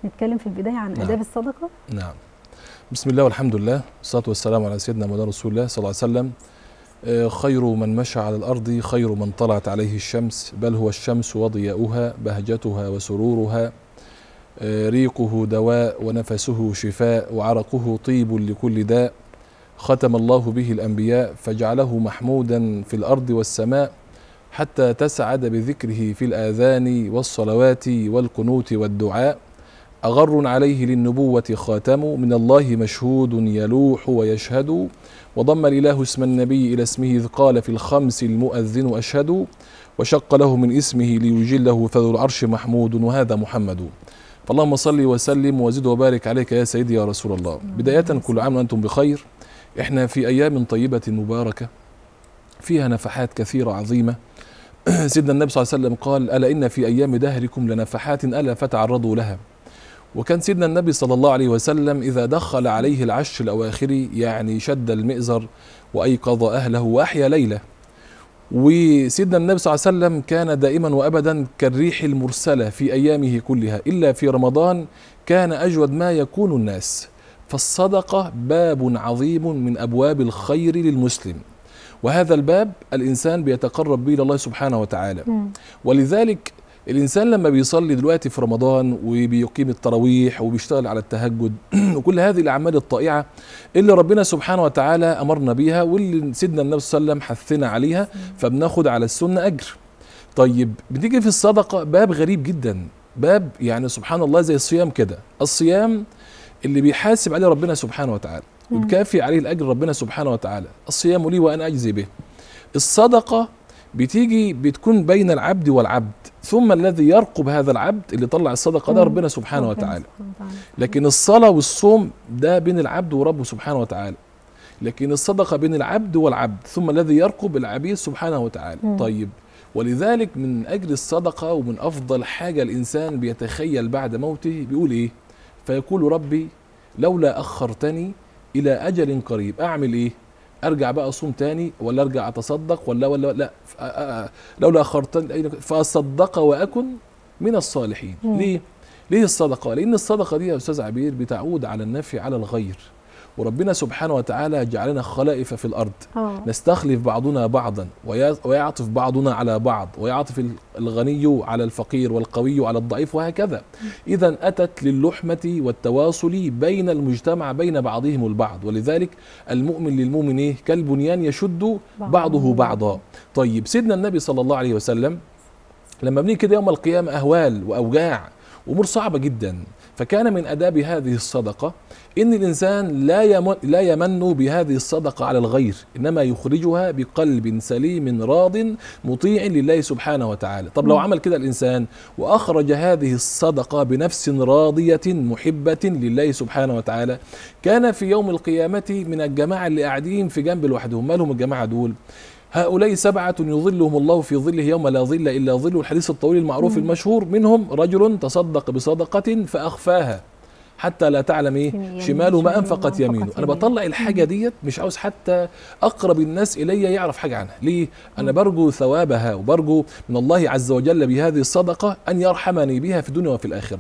نتكلم في البدايه عن نعم. اداب الصدقه نعم بسم الله والحمد لله والصلاة والسلام على سيدنا مولانا رسول الله صلى الله عليه وسلم آه، خير من مشى على الأرض خير من طلعت عليه الشمس بل هو الشمس وضياؤها بهجتها وسرورها آه، ريقه دواء ونفسه شفاء وعرقه طيب لكل داء ختم الله به الأنبياء فجعله محمودا في الأرض والسماء حتى تسعد بذكره في الآذان والصلوات والقنوت والدعاء أغر عليه للنبوة خاتم من الله مشهود يلوح ويشهد وضم الإله اسم النبي إلى اسمه إذ قال في الخمس المؤذن أشهد وشق له من اسمه ليجله فذو العرش محمود وهذا محمد فاللهم صل وسلم وزد وبارك عليك يا سيدي يا رسول الله بداية كل عام وأنتم بخير احنا في أيام طيبة مباركة فيها نفحات كثيرة عظيمة سيدنا النبي صلى الله عليه وسلم قال ألا إن في أيام دهركم لنفحات ألا فتعرضوا لها وكان سيدنا النبي صلى الله عليه وسلم إذا دخل عليه العشر الأواخر يعني شد المئزر وأيقظ أهله وأحيا ليلة وسيدنا النبي صلى الله عليه وسلم كان دائما وأبدا كالريح المرسلة في أيامه كلها إلا في رمضان كان أجود ما يكون الناس فالصدقة باب عظيم من أبواب الخير للمسلم وهذا الباب الإنسان بيتقرب به إلى الله سبحانه وتعالى مم. ولذلك الانسان لما بيصلي دلوقتي في رمضان وبيقيم التراويح وبيشتغل على التهجد وكل هذه الاعمال الطائعه اللي ربنا سبحانه وتعالى امرنا بيها واللي سيدنا النبي صلى الله عليه وسلم حثنا عليها فبناخد على السنه اجر. طيب بنيجي في الصدقه باب غريب جدا باب يعني سبحان الله زي الصيام كده الصيام اللي بيحاسب عليه ربنا سبحانه وتعالى مم. وبكافي عليه الاجر ربنا سبحانه وتعالى الصيام لي وانا اجزي به الصدقه بتيجي بتكون بين العبد والعبد ثم الذي يرقب هذا العبد اللي طلع الصدقه ده مم. ربنا سبحانه ربنا وتعالى سبحانه وتعالى. لكن الصلاه والصوم ده بين العبد وربه سبحانه وتعالى لكن الصدقه بين العبد والعبد ثم الذي يرقب العبيد سبحانه وتعالى مم. طيب ولذلك من اجل الصدقه ومن افضل حاجه الانسان بيتخيل بعد موته بيقول ايه فيقول ربي لولا اخرتني الى اجل قريب اعمل ايه ارجع بقى اصوم تاني ولا ارجع اتصدق ولا ولا لا ف- آ- آ- لولا اخرتني فاصدق واكن من الصالحين مم. ليه ليه الصدقه لان الصدقه دي يا استاذ عبير بتعود على النفع على الغير وربنا سبحانه وتعالى جعلنا خلائف في الارض اه نستخلف بعضنا بعضا ويا- ويعطف بعضنا على بعض ويعطف ال- الغني على الفقير والقوي على الضعيف وهكذا اذا اتت للحمه والتواصل بين المجتمع بين بعضهم البعض ولذلك المؤمن للمؤمن إيه؟ كالبنيان يشد بعضه بعضا طيب سيدنا النبي صلى الله عليه وسلم لما بنيجي كده يوم القيامه اهوال واوجاع امور صعبه جدا فكان من اداب هذه الصدقه ان الانسان لا يمن لا يمن بهذه الصدقه على الغير انما يخرجها بقلب سليم راض مطيع لله سبحانه وتعالى طب لو مم. عمل كده الانسان واخرج هذه الصدقه بنفس راضيه محبه لله سبحانه وتعالى كان في يوم القيامه من الجماعه اللي قاعدين في جنب لوحدهم مالهم الجماعه دول هؤلاء سبعة يظلهم الله في ظله يوم لا ظل إلا ظله الحديث الطويل المعروف مم. المشهور منهم رجل تصدق بصدقة فأخفاها حتى لا تعلم ايه يمينه شماله ما شماله انفقت ما يمينه أنفقت انا يمينه. بطلع الحاجه ديت مش عاوز حتى اقرب الناس الي يعرف حاجه عنها ليه انا برجو ثوابها وبرجو من الله عز وجل بهذه الصدقه ان يرحمني بها في الدنيا وفي الاخره